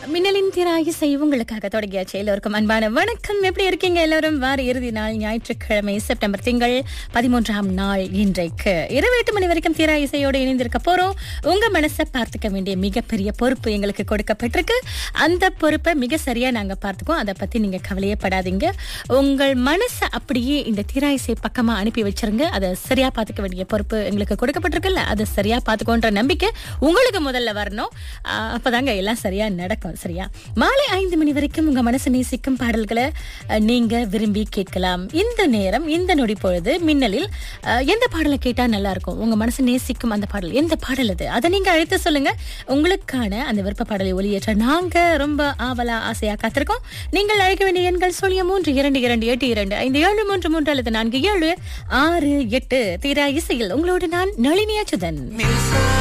மின்னலின் திராகி செய் உங்களுக்காக தொடங்கியாச்சு எல்லோருக்கும் அன்பான வணக்கம் எப்படி இருக்கீங்க எல்லாரும் வார இறுதி நாள் ஞாயிற்றுக்கிழமை செப்டம்பர் திங்கள் பதிமூன்றாம் நாள் இன்றைக்கு இரவு எட்டு மணி வரைக்கும் திரா இசையோடு இணைந்திருக்க போறோம் உங்க மனசை பார்த்துக்க வேண்டிய மிகப்பெரிய பொறுப்பு எங்களுக்கு கொடுக்கப்பட்டிருக்கு அந்த பொறுப்பை மிக சரியா நாங்க பார்த்துக்கோம் அதை பத்தி நீங்க கவலையே படாதீங்க உங்கள் மனசை அப்படியே இந்த திரா இசை பக்கமா அனுப்பி வச்சிருங்க அதை சரியா பார்த்துக்க வேண்டிய பொறுப்பு எங்களுக்கு கொடுக்கப்பட்டிருக்குல்ல அதை சரியா பார்த்துக்கோன்ற நம்பிக்கை உங்களுக்கு முதல்ல வரணும் ஆஹ் அப்பதாங்க எல்லாம் சரியா நடக்கும் சரியா மாலை ஐந்து மணி வரைக்கும் உங்க மனசு நேசிக்கும் பாடல்களை அஹ், நீங்க விரும்பி கேட்கலாம் இந்த நேரம் இந்த நொடி பொழுது மின்னலில் அஹ், எந்த பாடலை கேட்டா நல்லா இருக்கும் உங்க மனசு நேசிக்கும் அந்த பாடல் எந்த பாடல் அது அதை நீங்க அழைத்து சொல்லுங்க உங்களுக்கான அந்த விருப்ப பாடலை ஒளியேற்ற நாங்க ரொம்ப ஆவலா ஆசையா காத்திருக்கோம் நீங்கள் அழைக்க வேண்டிய எண்கள் சொல்லிய மூன்று இரண்டு இரண்டு எட்டு இரண்டு ஐந்து ஏழு மூன்று மூன்று அல்லது நான்கு ஏழு ஆறு எட்டு தீரா இசையில் உங்களோடு நான் நளினி அச்சுதன்